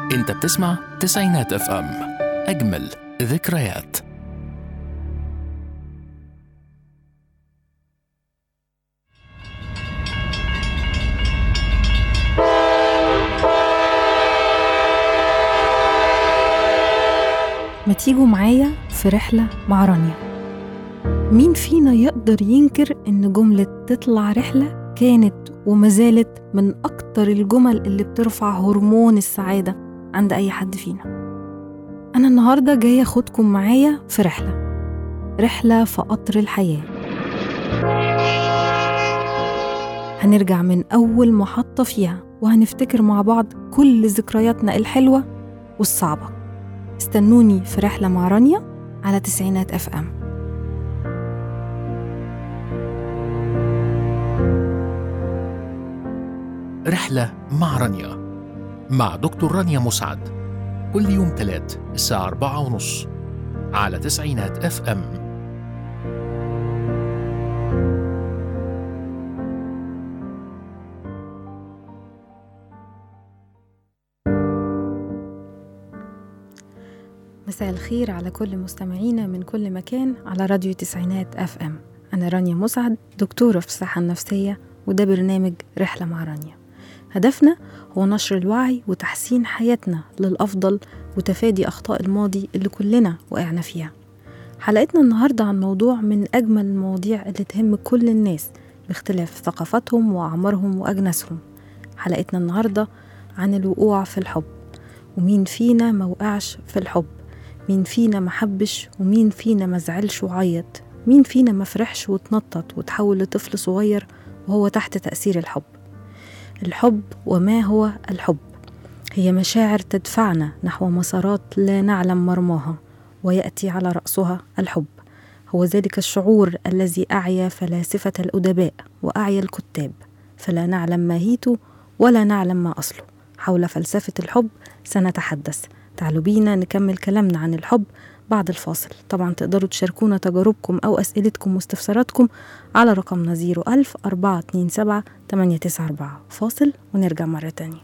انت بتسمع تسعينات اف ام اجمل ذكريات ما تيجوا معايا في رحلة مع رانيا مين فينا يقدر ينكر إن جملة تطلع رحلة كانت وما زالت من أكتر الجمل اللي بترفع هرمون السعادة عند أي حد فينا أنا النهاردة جاية أخدكم معايا في رحلة رحلة في قطر الحياة هنرجع من أول محطة فيها وهنفتكر مع بعض كل ذكرياتنا الحلوة والصعبة استنوني في رحلة مع رانيا على تسعينات اف ام رحلة مع رانيا مع دكتور رانيا مسعد كل يوم تلات الساعة أربعة ونص على تسعينات اف ام مساء الخير على كل مستمعينا من كل مكان على راديو تسعينات اف ام انا رانيا مسعد دكتورة في الصحة النفسية وده برنامج رحلة مع رانيا هدفنا هو نشر الوعي وتحسين حياتنا للأفضل وتفادي أخطاء الماضي اللي كلنا وقعنا فيها حلقتنا النهاردة عن موضوع من أجمل المواضيع اللي تهم كل الناس باختلاف ثقافاتهم وأعمارهم وأجناسهم حلقتنا النهاردة عن الوقوع في الحب ومين فينا ما وقعش في الحب مين فينا ما حبش ومين فينا ما زعلش وعيط مين فينا ما فرحش واتنطط وتحول لطفل صغير وهو تحت تأثير الحب الحب وما هو الحب هي مشاعر تدفعنا نحو مسارات لا نعلم مرماها ويأتي على رأسها الحب هو ذلك الشعور الذي أعيا فلاسفة الأدباء وأعيا الكتاب فلا نعلم ماهيته ولا نعلم ما أصله حول فلسفة الحب سنتحدث تعالوا بينا نكمل كلامنا عن الحب بعد الفاصل طبعا تقدروا تشاركونا تجاربكم أو أسئلتكم واستفساراتكم على رقمنا 01000 427 894 فاصل ونرجع مرة تانية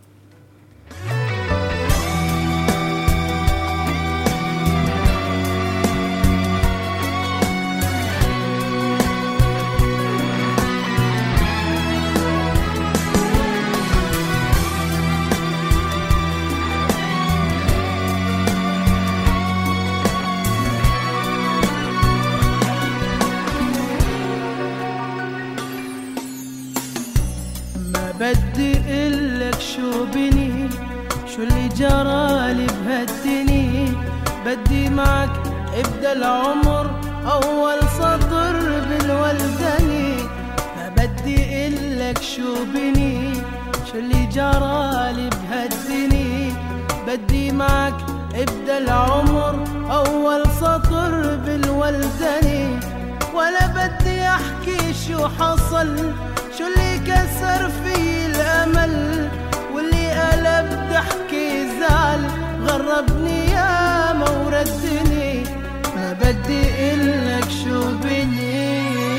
ما بدي اقلك شو بني شو اللي جرالي بهالدني بدي معك ابدا العمر اول سطر بالولدني ما بدي اقلك شو بني شو اللي جرالي بهالدني بدي معك ابدا العمر اول سطر بالولدني ولا بدي احكي شو حصل شو اللي كسر في الامل واللي قلب ضحكي زعل غربني يا ما وردني ما بدي اقلك شو بني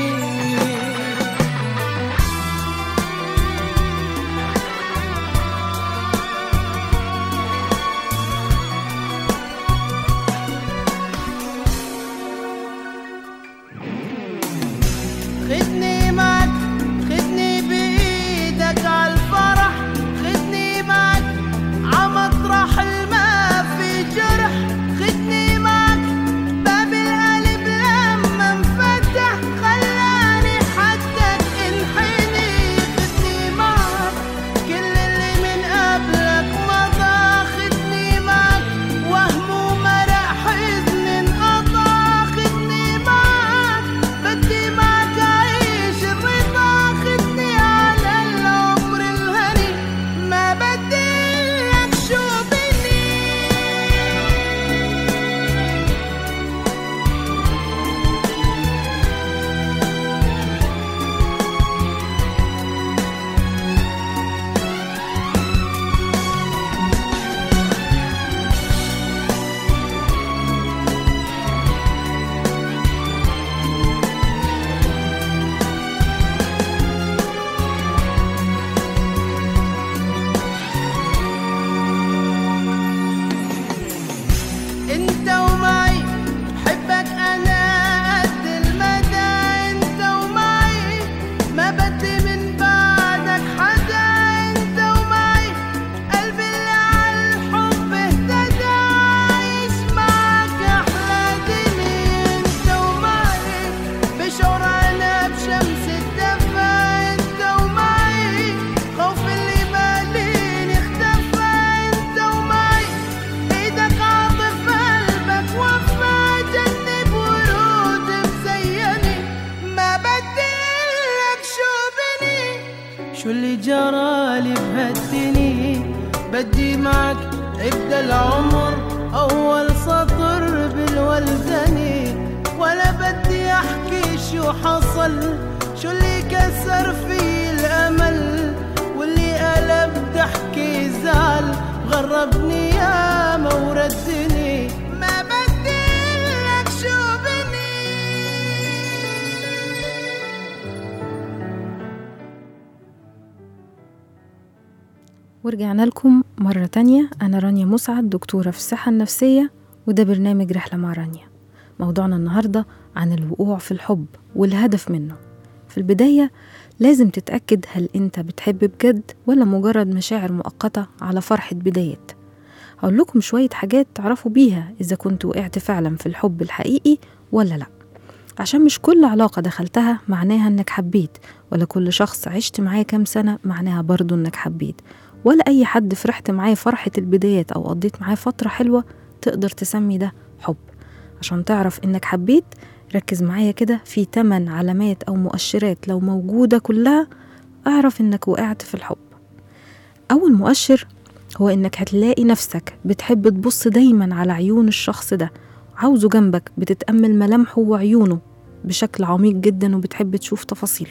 خدني معك خدني بايدك عالفرح خدني معك عمطرح الما في جرح خدني معك باب القلب لما انفتح شو اللي جرالي بهالدنيا بدي معك ابدا العمر اول سطر بالولدني ولا بدي احكي شو حصل شو اللي كسر في الامل واللي قلب ضحكي زعل غربني يا موردني ما بدي لك شو بني ورجعنا لكم مرة تانية أنا رانيا مسعد دكتورة في الصحة النفسية وده برنامج رحلة مع رانيا موضوعنا النهاردة عن الوقوع في الحب والهدف منه في البداية لازم تتأكد هل أنت بتحب بجد ولا مجرد مشاعر مؤقتة على فرحة بدايات هقول لكم شوية حاجات تعرفوا بيها إذا كنت وقعت فعلا في الحب الحقيقي ولا لأ عشان مش كل علاقة دخلتها معناها إنك حبيت ولا كل شخص عشت معاه كام سنة معناها برضو إنك حبيت ولا أي حد فرحت معاه فرحة البدايات أو قضيت معاه فترة حلوة تقدر تسمي ده حب عشان تعرف إنك حبيت ركز معايا كده في تمن علامات أو مؤشرات لو موجودة كلها أعرف إنك وقعت في الحب أول مؤشر هو إنك هتلاقي نفسك بتحب تبص دايما على عيون الشخص ده عاوزه جنبك بتتأمل ملامحه وعيونه بشكل عميق جدا وبتحب تشوف تفاصيله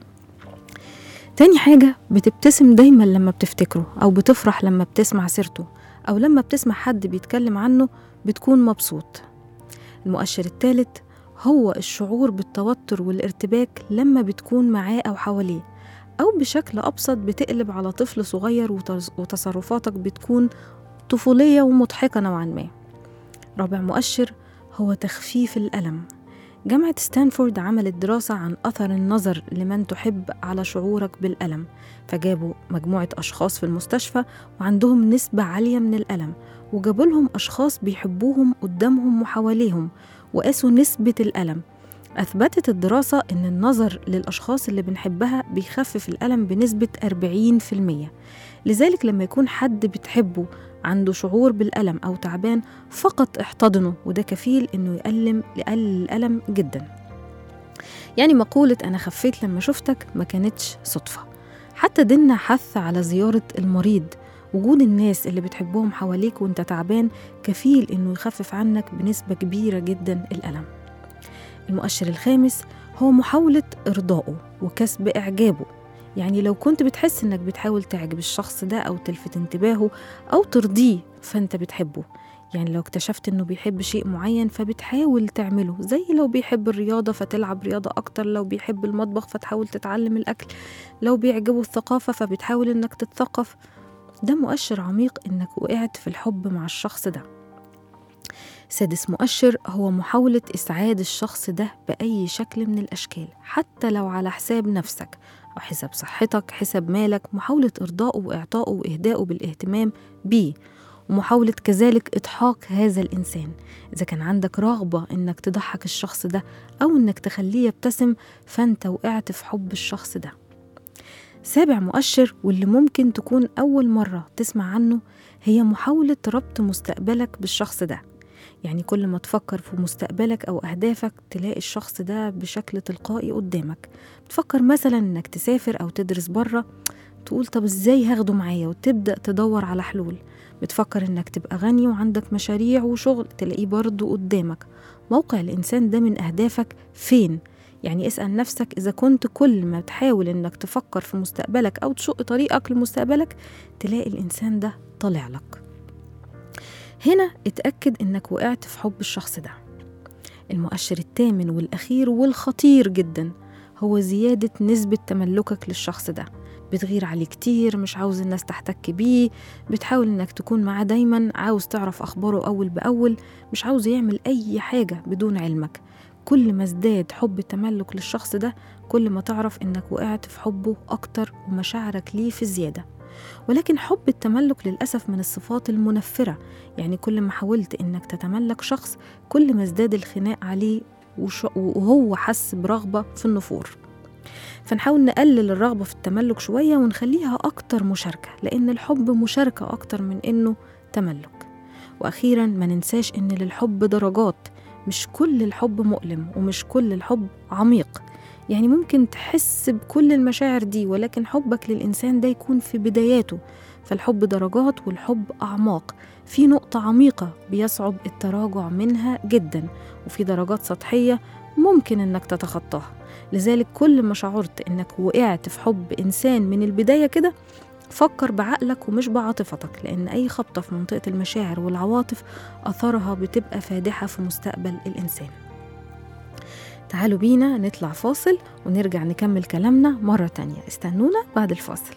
تاني حاجة بتبتسم دايما لما بتفتكره أو بتفرح لما بتسمع سيرته أو لما بتسمع حد بيتكلم عنه بتكون مبسوط المؤشر التالت هو الشعور بالتوتر والارتباك لما بتكون معاه أو حواليه أو بشكل أبسط بتقلب على طفل صغير وتص- وتصرفاتك بتكون طفولية ومضحكة نوعا ما رابع مؤشر هو تخفيف الألم جامعة ستانفورد عملت دراسة عن أثر النظر لمن تحب على شعورك بالألم فجابوا مجموعة أشخاص في المستشفى وعندهم نسبة عالية من الألم وجابوا لهم أشخاص بيحبوهم قدامهم وحواليهم وقاسوا نسبة الألم أثبتت الدراسة إن النظر للأشخاص اللي بنحبها بيخفف الألم بنسبة 40% لذلك لما يكون حد بتحبه عنده شعور بالألم أو تعبان فقط احتضنه وده كفيل إنه يقلم يقلل الألم جدا يعني مقولة أنا خفيت لما شفتك ما كانتش صدفة حتى ديننا حث على زيارة المريض وجود الناس اللي بتحبهم حواليك وانت تعبان كفيل انه يخفف عنك بنسبة كبيرة جدا الألم المؤشر الخامس هو محاولة إرضائه وكسب إعجابه يعني لو كنت بتحس إنك بتحاول تعجب الشخص ده أو تلفت انتباهه أو ترضيه فأنت بتحبه يعني لو اكتشفت إنه بيحب شيء معين فبتحاول تعمله زي لو بيحب الرياضة فتلعب رياضة أكتر لو بيحب المطبخ فتحاول تتعلم الأكل لو بيعجبه الثقافة فبتحاول إنك تتثقف ده مؤشر عميق إنك وقعت في الحب مع الشخص ده سادس مؤشر هو محاولة إسعاد الشخص ده بأي شكل من الأشكال حتى لو على حساب نفسك أو حساب صحتك حساب مالك محاولة إرضائه وإعطائه وإهدائه بالاهتمام بيه ومحاولة كذلك إضحاك هذا الإنسان إذا كان عندك رغبة إنك تضحك الشخص ده أو إنك تخليه يبتسم فأنت وقعت في حب الشخص ده سابع مؤشر واللي ممكن تكون أول مرة تسمع عنه هي محاولة ربط مستقبلك بالشخص ده يعني كل ما تفكر في مستقبلك أو أهدافك تلاقي الشخص ده بشكل تلقائي قدامك بتفكر مثلا إنك تسافر أو تدرس بره تقول طب إزاي هاخده معايا وتبدأ تدور على حلول بتفكر إنك تبقى غني وعندك مشاريع وشغل تلاقيه برضه قدامك موقع الإنسان ده من أهدافك فين؟ يعني اسأل نفسك إذا كنت كل ما تحاول إنك تفكر في مستقبلك أو تشق طريقك لمستقبلك تلاقي الإنسان ده طالع لك هنا اتأكد إنك وقعت في حب الشخص ده المؤشر الثامن والأخير والخطير جدا هو زيادة نسبة تملكك للشخص ده بتغير عليه كتير مش عاوز الناس تحتك بيه بتحاول انك تكون معاه دايما عاوز تعرف اخباره اول باول مش عاوز يعمل اي حاجة بدون علمك كل ما ازداد حب التملك للشخص ده كل ما تعرف انك وقعت في حبه اكتر ومشاعرك ليه في زيادة ولكن حب التملك للأسف من الصفات المنفرة يعني كل ما حاولت انك تتملك شخص كل ما ازداد الخناق عليه وش- وهو حس برغبة في النفور فنحاول نقلل الرغبة في التملك شوية ونخليها أكتر مشاركة لأن الحب مشاركة أكتر من إنه تملك وأخيرا ما ننساش إن للحب درجات مش كل الحب مؤلم ومش كل الحب عميق يعني ممكن تحس بكل المشاعر دي ولكن حبك للإنسان ده يكون في بداياته فالحب درجات والحب أعماق في نقطة عميقة بيصعب التراجع منها جدا وفي درجات سطحية ممكن إنك تتخطاها لذلك كل ما شعرت إنك وقعت في حب إنسان من البداية كده فكر بعقلك ومش بعاطفتك لأن أي خبطة في منطقة المشاعر والعواطف أثرها بتبقى فادحة في مستقبل الإنسان تعالوا بينا نطلع فاصل ونرجع نكمل كلامنا مرة تانية استنونا بعد الفاصل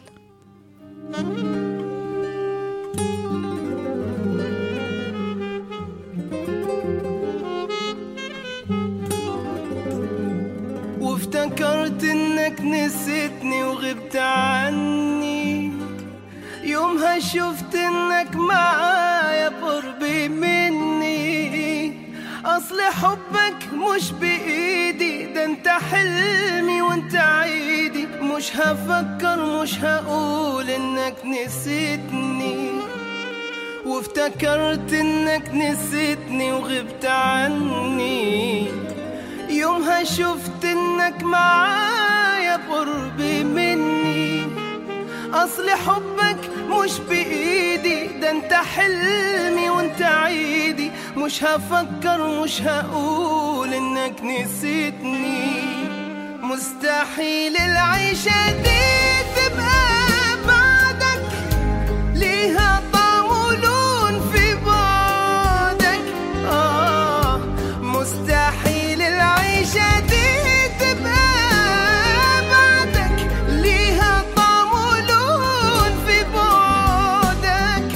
وافتكرت انك نسيتني وغبت عني يومها شفت انك معايا قربي مني اصل حبك مش بايدي ده انت حلمي وانت عيدي مش هفكر مش هقول انك نسيتني وافتكرت انك نسيتني وغبت عني يومها شفت انك معايا قربي مني اصل حبك مش بايدي ده انت حلمي وانت عيدي مش هفكر مش هقول انك نسيتني مستحيل العيشة دي تبقى بعدك ليها طعم ولون في بعدك آه مستحيل العيشة دي تبقى بعدك ليها طعم ولون في بعدك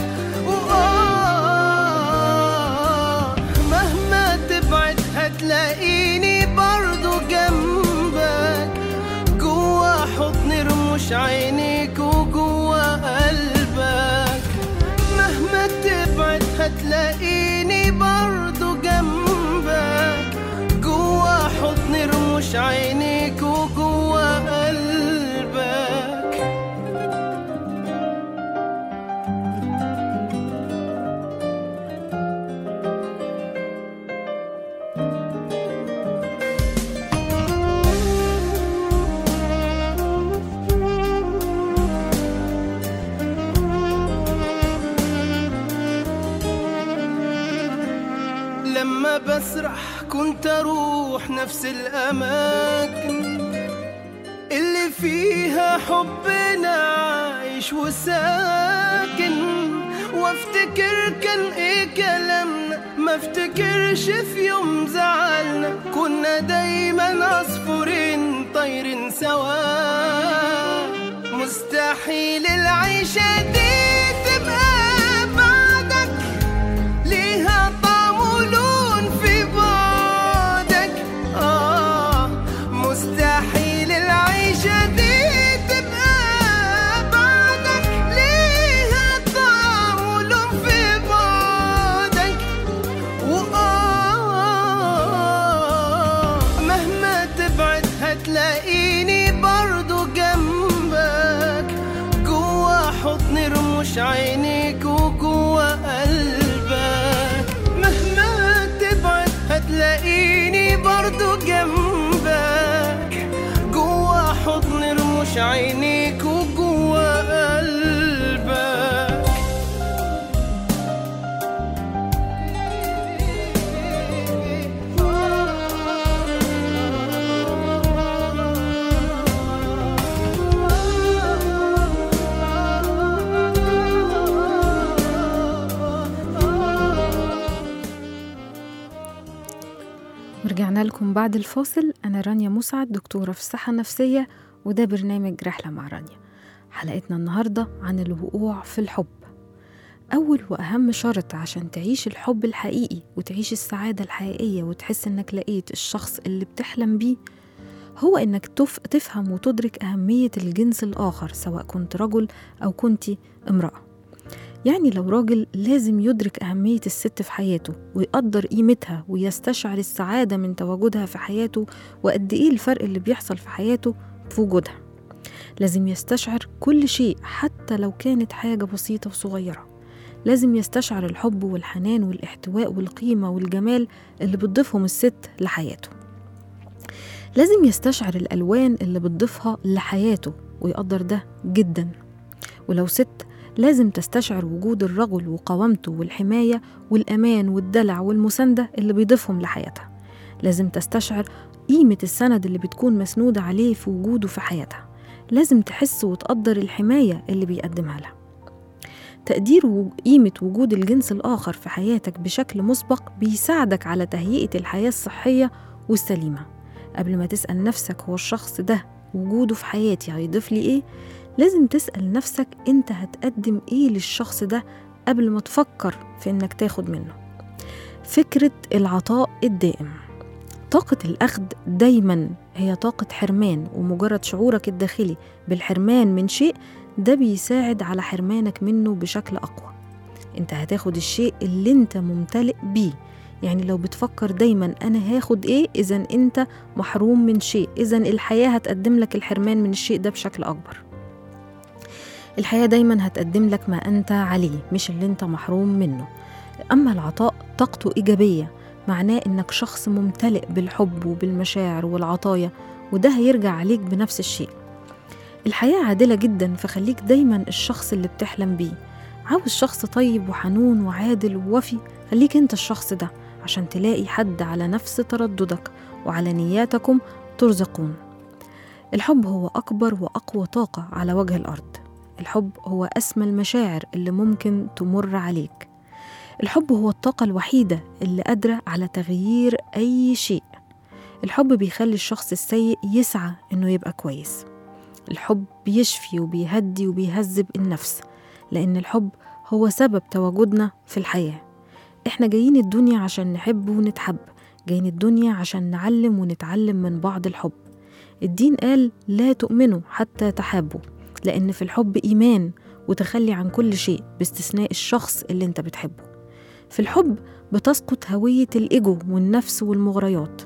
وآه مهما تبعد هتلاقيني برضو جنبك جوا حضن رموش عينيك وجوا قلبك مهما تبعد هتلاقيني برضو جنبك جوا حضن رموش عينيك وجوا قلبك لما بسرح كنت اروح نفس الاماكن اللي فيها حبنا عايش وساكن وافتكر كان ايه كلامنا ما افتكرش في يوم زعلنا كنا دايما عصفورين طايرين سوا مستحيل العيشة دي تبقى بعدك ليها طعم ولون في بعدك آه مستحيل العيشة دي تبقى بعدك ليها طعم ولون في بعدك وآه مهما تبعد هتلاقيني برضو جنبك جوا حضن رموش عينيك وجوا قلبك مهما تبعد هتلاقيني برضو جنبك جوا حضن رموش عينيك وجوا قلبك ورجعنا لكم بعد الفاصل أنا رانيا مسعد دكتورة في الصحة النفسية وده برنامج رحلة مع رانيا حلقتنا النهاردة عن الوقوع في الحب أول وأهم شرط عشان تعيش الحب الحقيقي وتعيش السعادة الحقيقية وتحس إنك لقيت الشخص اللي بتحلم بيه هو إنك تف... تفهم وتدرك أهمية الجنس الآخر سواء كنت رجل أو كنت امرأة يعني لو راجل لازم يدرك أهمية الست في حياته ويقدر قيمتها ويستشعر السعادة من تواجدها في حياته وقد إيه الفرق اللي بيحصل في حياته في وجودها لازم يستشعر كل شيء حتى لو كانت حاجة بسيطة وصغيرة لازم يستشعر الحب والحنان والاحتواء والقيمة والجمال اللي بتضيفهم الست لحياته لازم يستشعر الألوان اللي بتضيفها لحياته ويقدر ده جدا ولو ست لازم تستشعر وجود الرجل وقوامته والحماية والأمان والدلع والمساندة اللي بيضيفهم لحياتها لازم تستشعر قيمة السند اللي بتكون مسنودة عليه في وجوده في حياتها لازم تحس وتقدر الحماية اللي بيقدمها لها تقدير وقيمة وجود الجنس الآخر في حياتك بشكل مسبق بيساعدك على تهيئة الحياة الصحية والسليمة قبل ما تسأل نفسك هو الشخص ده وجوده في حياتي هيضيف لي إيه لازم تسأل نفسك أنت هتقدم إيه للشخص ده قبل ما تفكر في إنك تاخد منه فكرة العطاء الدائم طاقة الأخذ دايما هي طاقة حرمان ومجرد شعورك الداخلي بالحرمان من شيء ده بيساعد على حرمانك منه بشكل أقوى انت هتاخد الشيء اللي انت ممتلئ بيه يعني لو بتفكر دايما انا هاخد ايه اذا انت محروم من شيء اذا الحياة هتقدم لك الحرمان من الشيء ده بشكل اكبر الحياة دايما هتقدم لك ما انت عليه مش اللي انت محروم منه اما العطاء طاقته ايجابية معناه انك شخص ممتلئ بالحب وبالمشاعر والعطايا وده هيرجع عليك بنفس الشيء الحياة عادلة جدا فخليك دايما الشخص اللي بتحلم بيه عاوز شخص طيب وحنون وعادل ووفي خليك انت الشخص ده عشان تلاقي حد على نفس ترددك وعلى نياتكم ترزقون الحب هو أكبر وأقوى طاقة على وجه الأرض الحب هو أسمى المشاعر اللي ممكن تمر عليك الحب هو الطاقة الوحيدة اللي قادرة على تغيير أي شيء الحب بيخلي الشخص السيء يسعى إنه يبقى كويس الحب بيشفي وبيهدي وبيهذب النفس لأن الحب هو سبب تواجدنا في الحياة إحنا جايين الدنيا عشان نحب ونتحب جايين الدنيا عشان نعلم ونتعلم من بعض الحب الدين قال لا تؤمنوا حتى تحابوا لأن في الحب إيمان وتخلي عن كل شيء باستثناء الشخص اللي انت بتحبه في الحب بتسقط هوية الإيجو والنفس والمغريات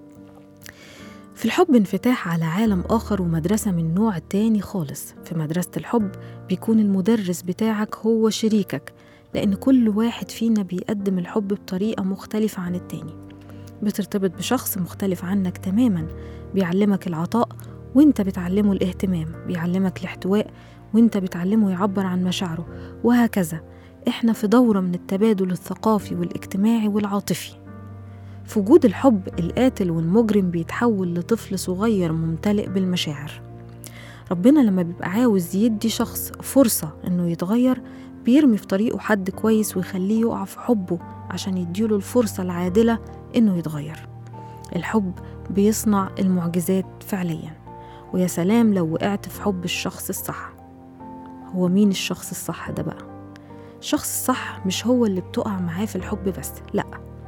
في الحب انفتاح على عالم آخر ومدرسة من نوع تاني خالص في مدرسة الحب بيكون المدرس بتاعك هو شريكك لأن كل واحد فينا بيقدم الحب بطريقة مختلفة عن التاني بترتبط بشخص مختلف عنك تماما بيعلمك العطاء وانت بتعلمه الاهتمام بيعلمك الاحتواء وانت بتعلمه يعبر عن مشاعره وهكذا احنا في دورة من التبادل الثقافي والاجتماعي والعاطفي في وجود الحب القاتل والمجرم بيتحول لطفل صغير ممتلئ بالمشاعر ربنا لما بيبقى عاوز يدي شخص فرصة انه يتغير بيرمي في طريقه حد كويس ويخليه يقع في حبه عشان يديله الفرصة العادلة انه يتغير الحب بيصنع المعجزات فعليا ويا سلام لو وقعت في حب الشخص الصح هو مين الشخص الصح ده بقى الشخص الصح مش هو اللي بتقع معاه في الحب بس لأ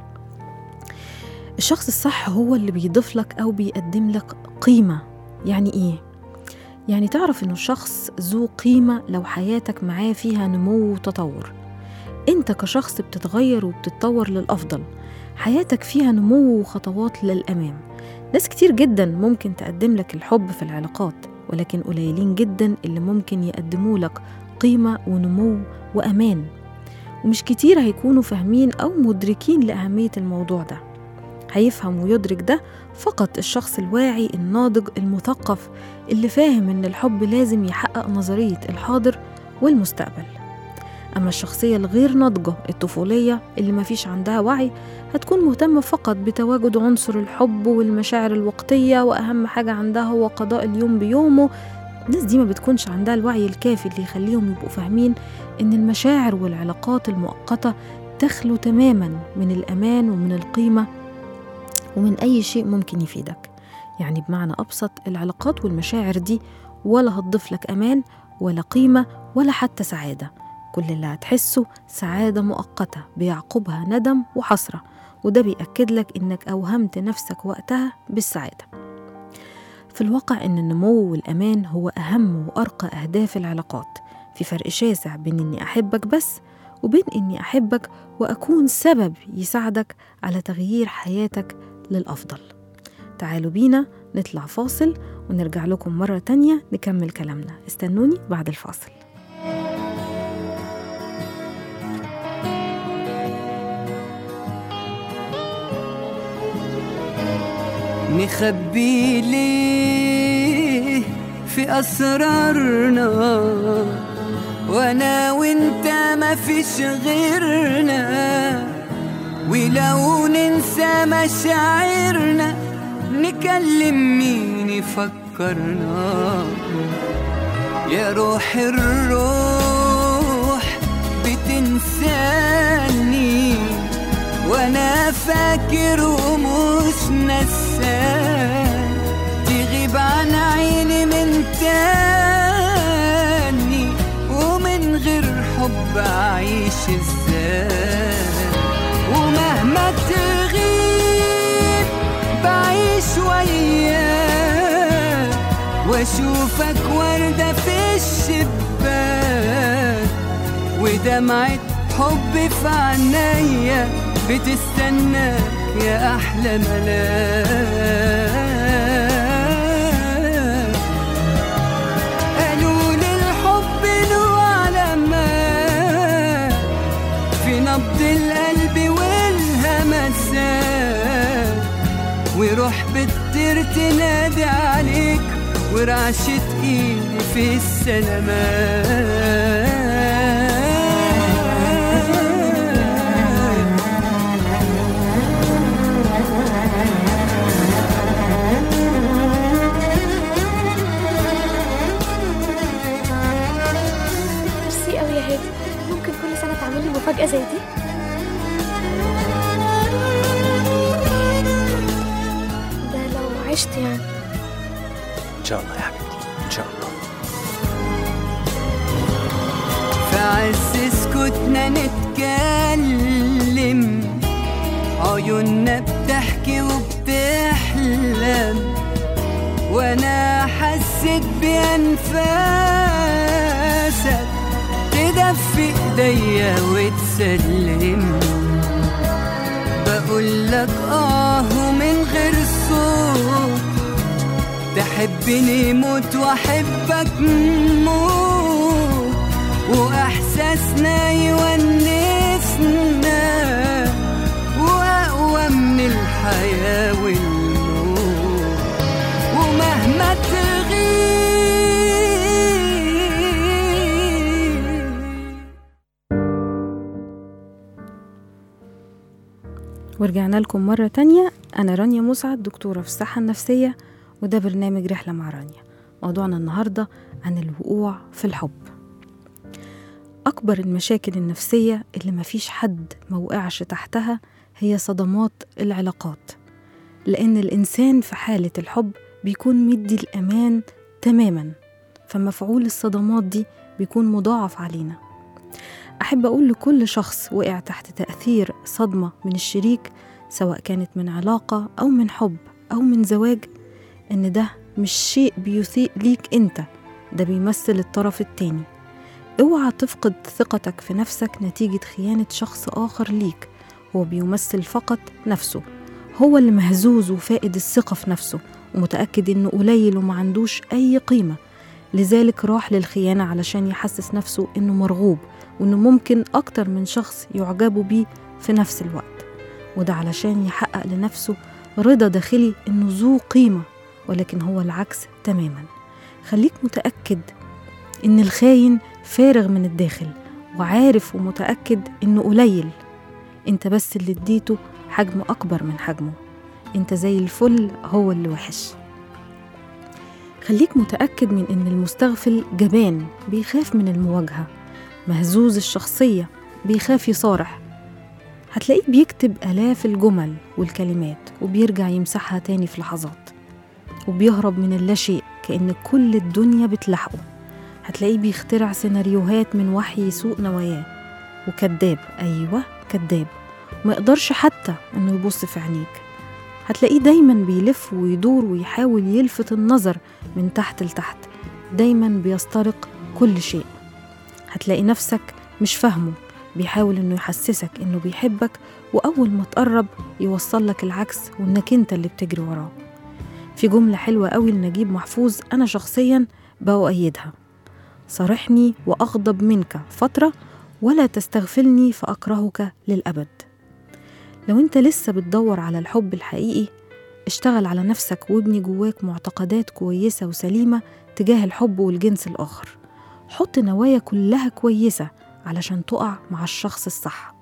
الشخص الصح هو اللي بيضيف لك أو بيقدم لك قيمة يعني إيه؟ يعني تعرف إنه شخص ذو قيمة لو حياتك معاه فيها نمو وتطور أنت كشخص بتتغير وبتتطور للأفضل حياتك فيها نمو وخطوات للأمام ناس كتير جدا ممكن تقدم لك الحب في العلاقات ولكن قليلين جدا اللي ممكن يقدموا لك قيمة ونمو وأمان ومش كتير هيكونوا فاهمين أو مدركين لأهمية الموضوع ده هيفهم ويدرك ده فقط الشخص الواعي الناضج المثقف اللي فاهم إن الحب لازم يحقق نظرية الحاضر والمستقبل أما الشخصية الغير ناضجة الطفولية اللي مفيش عندها وعي هتكون مهتمة فقط بتواجد عنصر الحب والمشاعر الوقتية وأهم حاجة عندها هو قضاء اليوم بيومه الناس دي ما بتكونش عندها الوعي الكافي اللي يخليهم يبقوا فاهمين إن المشاعر والعلاقات المؤقتة تخلو تماما من الأمان ومن القيمة ومن أي شيء ممكن يفيدك يعني بمعنى أبسط العلاقات والمشاعر دي ولا هتضيف لك أمان ولا قيمة ولا حتى سعادة كل اللي هتحسه سعادة مؤقتة بيعقبها ندم وحسرة وده بيأكد لك إنك أوهمت نفسك وقتها بالسعادة في الواقع إن النمو والأمان هو أهم وأرقى أهداف العلاقات في فرق شاسع بين إني أحبك بس وبين إني أحبك وأكون سبب يساعدك على تغيير حياتك للأفضل تعالوا بينا نطلع فاصل ونرجع لكم مرة تانية نكمل كلامنا استنوني بعد الفاصل نخبي ليه في أسرارنا وأنا وأنت ما فيش غيرنا ولو ننسى مشاعرنا نكلم مين يفكرنا يا روح الروح بتنساني وانا فاكر ومش نسان تغيب عن عيني من تاني ومن غير حب اعيش ازاي ومهما تغيب بعيش وياك واشوفك وردة في الشباك ودمعة حب في عينيا بتستناك يا احلى ملاك قالوا لي الحب له علامات في نبض القلب والهمسات وروح بتطير تنادي عليك ورعشة ايدي في السلامات ميرسي قوي يا هادي ممكن كل سنة تعمل لي مفاجأة زي دي ده لو عشت يعني ان شاء الله يا حبيبتي ان شاء الله في عز سكوتنا نتكلم عيوننا بتحكي وبتحلم وانا حسيت بانفاسك تدفي ايديا وتسلم بقول لك اه من غير صوت تحبني موت واحبك موت واحساسنا يونسنا واقوى من الحياه والموت ومهما تغيب ورجعنا لكم مرة تانية أنا رانيا مسعد دكتورة في الصحة النفسية وده برنامج رحلة مع رانيا موضوعنا النهاردة عن الوقوع في الحب أكبر المشاكل النفسية اللي مفيش حد موقعش تحتها هي صدمات العلاقات لأن الإنسان في حالة الحب بيكون مدي الأمان تماما فمفعول الصدمات دي بيكون مضاعف علينا أحب أقول لكل شخص وقع تحت تأثير صدمة من الشريك سواء كانت من علاقة أو من حب أو من زواج إن ده مش شيء بيسيء ليك أنت ده بيمثل الطرف التاني اوعى تفقد ثقتك في نفسك نتيجة خيانة شخص آخر ليك هو بيمثل فقط نفسه هو اللي مهزوز وفائد الثقة في نفسه ومتأكد إنه قليل وما عندوش أي قيمة لذلك راح للخيانة علشان يحسس نفسه إنه مرغوب وإنه ممكن أكتر من شخص يعجبوا بيه في نفس الوقت وده علشان يحقق لنفسه رضا داخلي إنه ذو قيمة ولكن هو العكس تماما خليك متأكد إن الخاين فارغ من الداخل وعارف ومتأكد إنه قليل انت بس اللي اديته حجم أكبر من حجمه انت زي الفل هو اللي وحش خليك متأكد من إن المستغفل جبان بيخاف من المواجهة مهزوز الشخصية بيخاف يصارح هتلاقيه بيكتب آلاف الجمل والكلمات وبيرجع يمسحها تاني في لحظات وبيهرب من اللاشيء كأن كل الدنيا بتلحقه هتلاقيه بيخترع سيناريوهات من وحي سوء نواياه وكذاب أيوة كذاب ما يقدرش حتى إنه يبص في عينيك هتلاقيه دايما بيلف ويدور ويحاول يلفت النظر من تحت لتحت دايما بيسترق كل شيء هتلاقي نفسك مش فاهمه بيحاول انه يحسسك انه بيحبك واول ما تقرب يوصل لك العكس وانك انت اللي بتجري وراه في جملة حلوة قوي لنجيب محفوظ أنا شخصيا بأؤيدها صارحني وأغضب منك فترة ولا تستغفلني فأكرهك للأبد لو أنت لسه بتدور على الحب الحقيقي اشتغل على نفسك وابني جواك معتقدات كويسة وسليمة تجاه الحب والجنس الآخر حط نوايا كلها كويسة علشان تقع مع الشخص الصح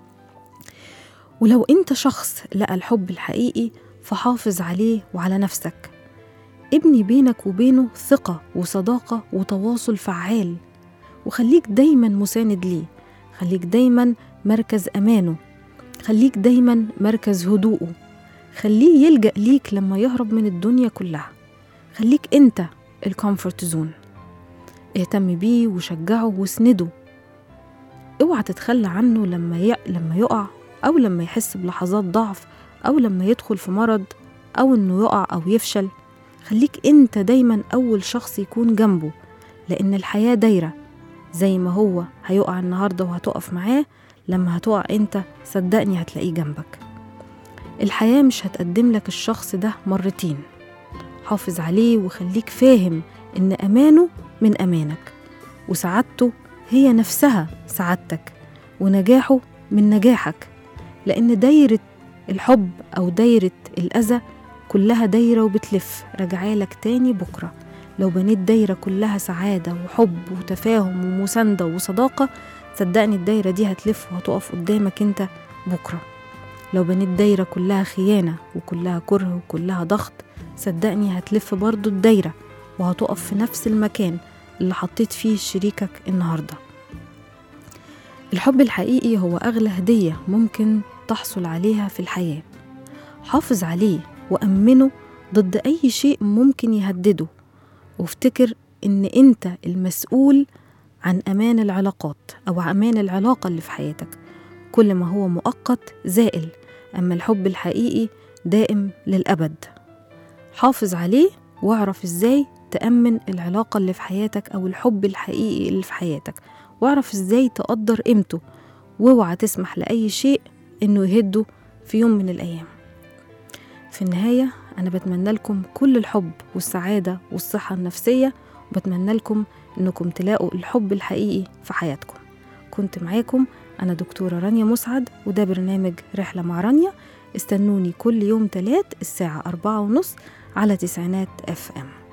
ولو انت شخص لقى الحب الحقيقي فحافظ عليه وعلى نفسك ابني بينك وبينه ثقة وصداقة وتواصل فعال وخليك دايما مساند ليه خليك دايما مركز أمانه خليك دايما مركز هدوءه خليه يلجأ ليك لما يهرب من الدنيا كلها خليك انت الكومفورت زون اهتم بيه وشجعه واسنده اوعى تتخلى عنه لما ي... لما يقع او لما يحس بلحظات ضعف او لما يدخل في مرض او انه يقع او يفشل خليك انت دايما اول شخص يكون جنبه لان الحياه دايره زي ما هو هيقع النهارده وهتقف معاه لما هتقع انت صدقني هتلاقيه جنبك الحياه مش هتقدم لك الشخص ده مرتين حافظ عليه وخليك فاهم ان امانه من امانك وسعادته هي نفسها سعادتك ونجاحه من نجاحك لان دايره الحب او دايره الاذى كلها دايره وبتلف راجعالك تاني بكره لو بنيت دايره كلها سعاده وحب وتفاهم ومسانده وصداقه صدقني الدايره دي هتلف وهتقف قدامك انت بكره لو بنيت دايره كلها خيانه وكلها كره وكلها ضغط صدقني هتلف برضو الدايره وهتقف في نفس المكان اللي حطيت فيه شريكك النهارده الحب الحقيقي هو اغلى هديه ممكن تحصل عليها في الحياه حافظ عليه وامنه ضد اي شيء ممكن يهدده وافتكر ان انت المسؤول عن امان العلاقات او امان العلاقه اللي في حياتك كل ما هو مؤقت زائل اما الحب الحقيقي دائم للابد حافظ عليه واعرف ازاي تأمن العلاقة اللي في حياتك أو الحب الحقيقي اللي في حياتك واعرف ازاي تقدر قيمته واوعى تسمح لأي شيء إنه يهده في يوم من الأيام في النهاية أنا بتمنى لكم كل الحب والسعادة والصحة النفسية وبتمنى لكم إنكم تلاقوا الحب الحقيقي في حياتكم كنت معاكم أنا دكتورة رانيا مسعد وده برنامج رحلة مع رانيا استنوني كل يوم تلات الساعة أربعة ونص على تسعينات اف ام